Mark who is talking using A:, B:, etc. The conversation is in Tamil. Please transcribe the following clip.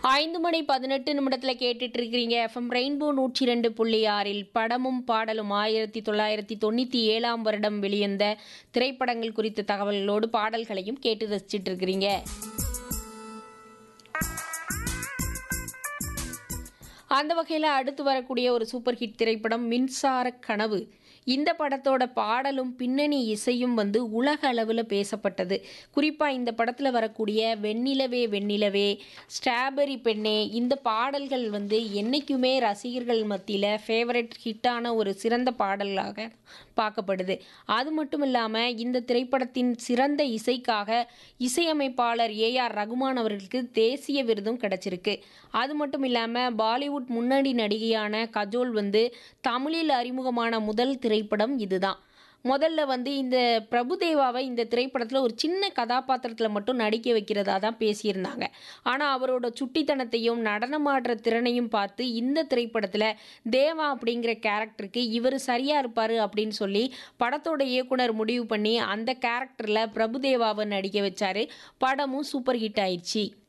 A: ஐந்து மணி பதினெட்டு நிமிடத்தில் கேட்டுட்டு இருக்கிறீங்க எஃப்எம் ரெயின்போ நூற்றி ரெண்டு புள்ளி ஆறில் படமும் பாடலும் ஆயிரத்தி தொள்ளாயிரத்தி தொண்ணூற்றி ஏழாம் வருடம் வெளிவந்த திரைப்படங்கள் குறித்த தகவல்களோடு பாடல்களையும் கேட்டு ரசிச்சிட்டு இருக்கிறீங்க அந்த வகையில் அடுத்து வரக்கூடிய ஒரு சூப்பர் ஹிட் திரைப்படம் மின்சார கனவு இந்த படத்தோட பாடலும் பின்னணி இசையும் வந்து உலக அளவில் பேசப்பட்டது குறிப்பாக இந்த படத்தில் வரக்கூடிய வெண்ணிலவே வெண்ணிலவே ஸ்ட்ராபெரி பெண்ணே இந்த பாடல்கள் வந்து என்றைக்குமே ரசிகர்கள் மத்தியில் ஃபேவரட் ஹிட்டான ஒரு சிறந்த பாடலாக பார்க்கப்படுது அது மட்டும் இல்லாமல் இந்த திரைப்படத்தின் சிறந்த இசைக்காக இசையமைப்பாளர் ஏஆர் ரகுமான் அவர்களுக்கு தேசிய விருதும் கிடைச்சிருக்கு அது மட்டும் இல்லாமல் பாலிவுட் முன்னணி நடிகையான கஜோல் வந்து தமிழில் அறிமுகமான முதல் திரைப்படம் இதுதான் முதல்ல வந்து இந்த பிரபுதேவாவை இந்த திரைப்படத்தில் ஒரு சின்ன கதாபாத்திரத்தில் மட்டும் நடிக்க வைக்கிறதா தான் பேசியிருந்தாங்க ஆனால் அவரோட சுட்டித்தனத்தையும் நடனமாடுற திறனையும் பார்த்து இந்த திரைப்படத்தில் தேவா அப்படிங்கிற கேரக்டருக்கு இவர் சரியாக இருப்பார் அப்படின்னு சொல்லி படத்தோட இயக்குனர் முடிவு பண்ணி அந்த கேரக்டரில் பிரபுதேவாவை நடிக்க வச்சாரு படமும் சூப்பர் ஹிட் ஆயிடுச்சு